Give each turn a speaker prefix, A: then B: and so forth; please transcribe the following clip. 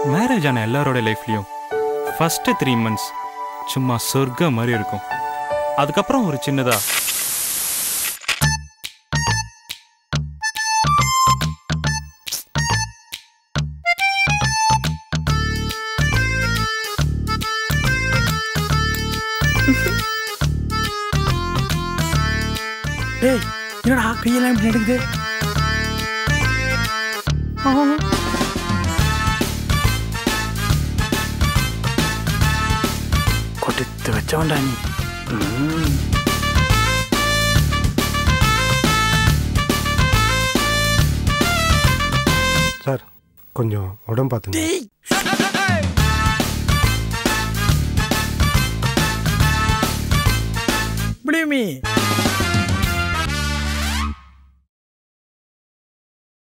A: Marriage ஆன எல்லாரோட லைஃப்லையும் first three months சும்மா சொர்க்கம் மாதிரி இருக்கும் அதுக்கப்புறம் ஒரு சின்னதா
B: டேய் என்னடா கையெல்லாம் இப்படி எடுக்குது கொடுத்து வச்சவன்டா நீ ம்.
C: சார் கொஞ்சம் உடம்பு பார்த்துங்க
B: டேய் Believe me,